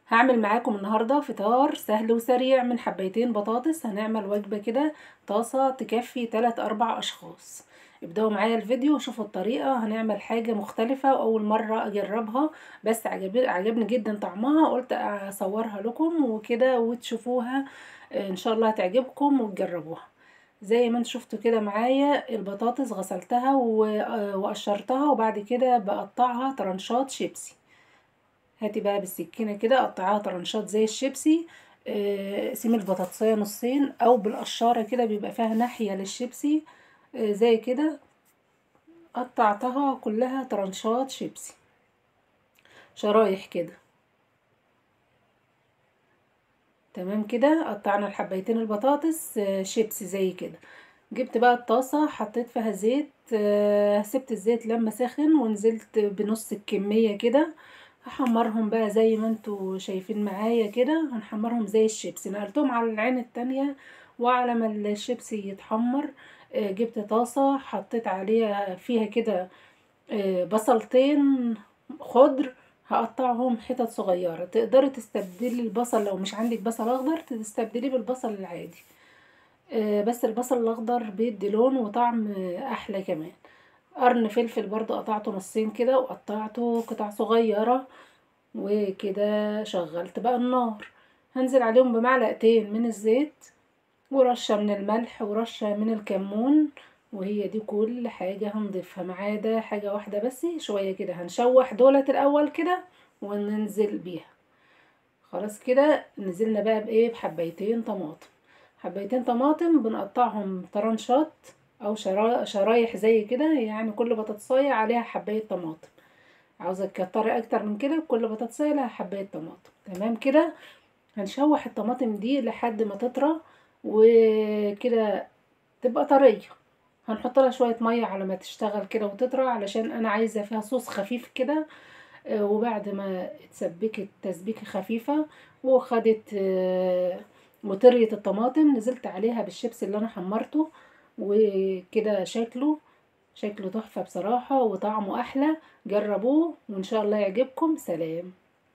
هعمل معاكم النهاردة فطار سهل وسريع من حبايتين بطاطس هنعمل وجبة كده طاسة تكفي 3 أربع أشخاص ابدأوا معايا الفيديو وشوفوا الطريقة هنعمل حاجة مختلفة وأول مرة أجربها بس عجب عجبني جدا طعمها قلت أصورها لكم وكده وتشوفوها إن شاء الله هتعجبكم وتجربوها زي ما انتوا شفتوا كده معايا البطاطس غسلتها وقشرتها وبعد كده بقطعها طرنشات شيبسي هاتي بقى بالسكينة كده قطعيها طرنشات زي الشيبسي اقسمي البطاطسية نصين او بالقشارة كده بيبقى فيها ناحية للشيبسي زي كده قطعتها كلها طرنشات شيبسي شرايح كده تمام كده قطعنا الحبايتين البطاطس شيبسي زي كده جبت بقى الطاسة حطيت فيها زيت سبت الزيت لما سخن ونزلت بنص الكمية كده هحمرهم بقى زي ما انتوا شايفين معايا كده هنحمرهم زي الشيبسي نقلتهم على العين التانية وعلى ما الشيبسي يتحمر جبت طاسة حطيت عليها فيها كده بصلتين خضر هقطعهم حتت صغيرة تقدري تستبدلي البصل لو مش عندك بصل اخضر تستبدليه بالبصل العادي بس البصل الاخضر بيدي لون وطعم احلى كمان قرن فلفل برضو قطعته نصين كده وقطعته قطع صغيرة وكده شغلت بقى النار هنزل عليهم بمعلقتين من الزيت ورشة من الملح ورشة من الكمون وهي دي كل حاجة هنضيفها ما عدا حاجة واحدة بس شوية كده هنشوح دولت الأول كده وننزل بيها خلاص كده نزلنا بقى بإيه بحبايتين طماطم حبايتين طماطم بنقطعهم طرنشات أو شرايح زي كده يعني كل بطاطساية عليها حباية طماطم عاوزة تكتري أكتر من كده كل بطاطساية لها حباية طماطم تمام كده هنشوح الطماطم دي لحد ما تطرى وكده تبقى طريه هنحط لها شويه ميه على ما تشتغل كده وتطرى علشان انا عايزه فيها صوص خفيف كده وبعد ما اتسبكت تسبيكه خفيفه وخدت وطريت الطماطم نزلت عليها بالشيبس اللي انا حمرته وكده شكله شكله تحفه بصراحه وطعمه احلى جربوه وان شاء الله يعجبكم سلام